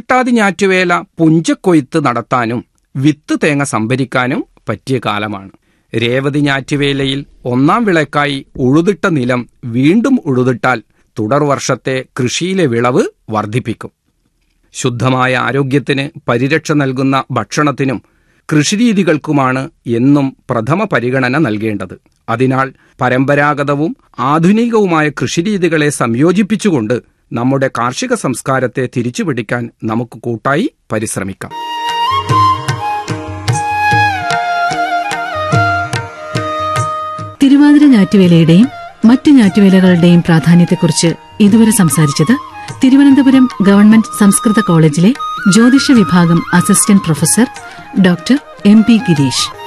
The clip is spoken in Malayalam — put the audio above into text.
ഉത്രട്ടാതി ഞാറ്റുവേല പുഞ്ചക്കൊയ്ത്ത് നടത്താനും വിത്ത് തേങ്ങ സംഭരിക്കാനും പറ്റിയ കാലമാണ് രേവതി ഞാറ്റുവേലയിൽ ഒന്നാം വിളക്കായി ഉഴുതിട്ട നിലം വീണ്ടും ഉഴുതിട്ടാൽ തുടർ വർഷത്തെ കൃഷിയിലെ വിളവ് വർദ്ധിപ്പിക്കും ശുദ്ധമായ ആരോഗ്യത്തിന് പരിരക്ഷ നൽകുന്ന ഭക്ഷണത്തിനും കൃഷിരീതികൾക്കുമാണ് എന്നും പ്രഥമ പരിഗണന നൽകേണ്ടത് അതിനാൽ പരമ്പരാഗതവും ആധുനികവുമായ കൃഷിരീതികളെ സംയോജിപ്പിച്ചുകൊണ്ട് നമ്മുടെ കാർഷിക സംസ്കാരത്തെ തിരിച്ചുപിടിക്കാൻ നമുക്ക് കൂട്ടായി പരിശ്രമിക്കാം തിരുവാതിര ഞാറ്റുവേലയുടെയും മറ്റു ഞാറ്റുവേലകളുടെയും പ്രാധാന്യത്തെക്കുറിച്ച് ഇതുവരെ സംസാരിച്ചത് തിരുവനന്തപുരം ഗവൺമെന്റ് സംസ്കൃത കോളേജിലെ ജ്യോതിഷ വിഭാഗം assistant professor doctor M P Girish